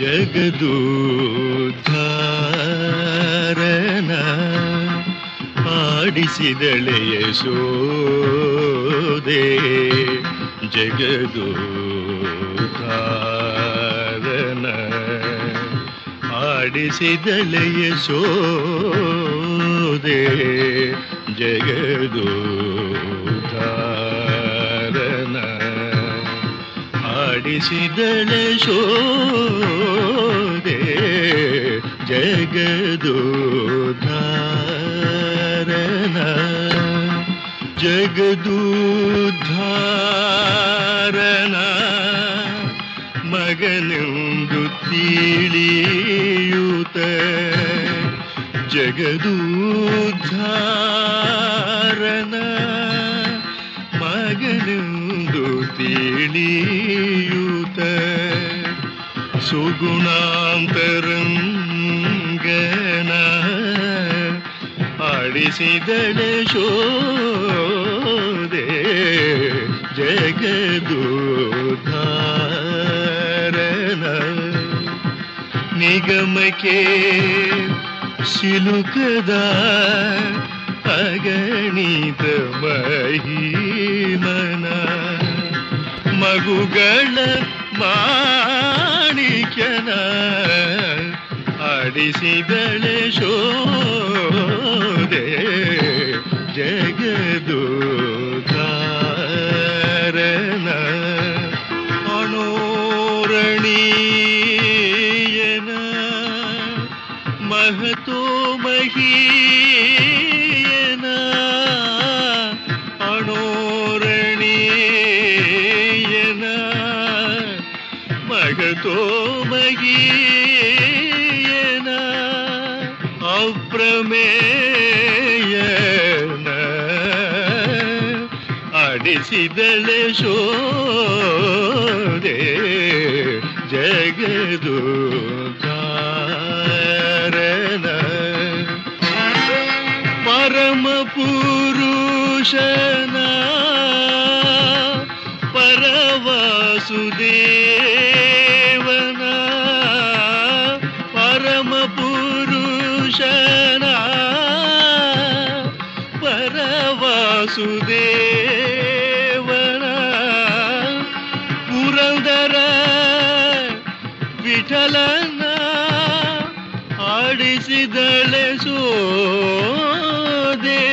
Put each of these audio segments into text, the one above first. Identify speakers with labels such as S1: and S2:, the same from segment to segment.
S1: ಜಗದೂದ್ಧಾರನ ಆಡಿಸಿದಳೆ ಯಶೋದೆ ಜಗದೂದ್ಧಾರನ ಆಡಿಸಿದಳೆ ಯಶೋದೆ ಜಗದೂದ್ಧಾರನ ಆಡಿಸಿದಳೆ ಶೋದೆ ಜಗದೂದ್ಧಾರನ ಜಗದೂದ್ಧಾರನ ಮಗನೆಂದು ತಿಳಿಯೂತ ಜಗದೂದ್ಧಾರನ ಮಗನೆಂದು ತಿಳಿಯೂತ ಸುಗುಣಾಂತರಂಗನ ಆಡಿಸಿದಳೆ ಶೋದೆ ಜಗದೂಧಾರನ ನಿಗಮಕ್ಕೆ ಸಿಲುಕದ ಅಗಣಿತ ಮಹಿಮನ ಮಗುಗಳ ಮಾಣಿಕ್ಯನ ಆಡಿಸಿದಳೆ ಶೋದೆ ಜಗದೂಧಾರನ ಅಣೋರಣೀಯನ ಮಹತೋ ಮಹೀಯನ ಅಣೋರಣೀಯನ ಮಗತೋ ಮಗೀಯನ ಅಪ್ರಮೇಯನ ಆಡಿಸಿದಳೆ ಶೋದೆ ಜಗದೂಧಾರನ ಪರಮ ಪುರುಷನ ಪರವಾಸುದೇವನ ಪರಮ ಪುರುಷನ ಪರವಾಸುದೇವನ ಪುರಂದರ ವಿಠಲನ ಆಡಿಸಿದಳೆ ಸೋದೆ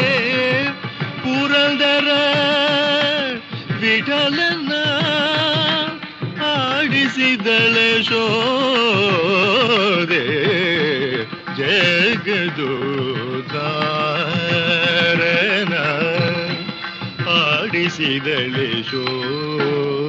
S1: ಪುರಂದರ ವಿಠಲನ ಆಡಿಸಿದಳೆ ಶೋದೆ ಜಗದೋಧಾರನ ಆಡಿಸಿದಳೆ ಶೋ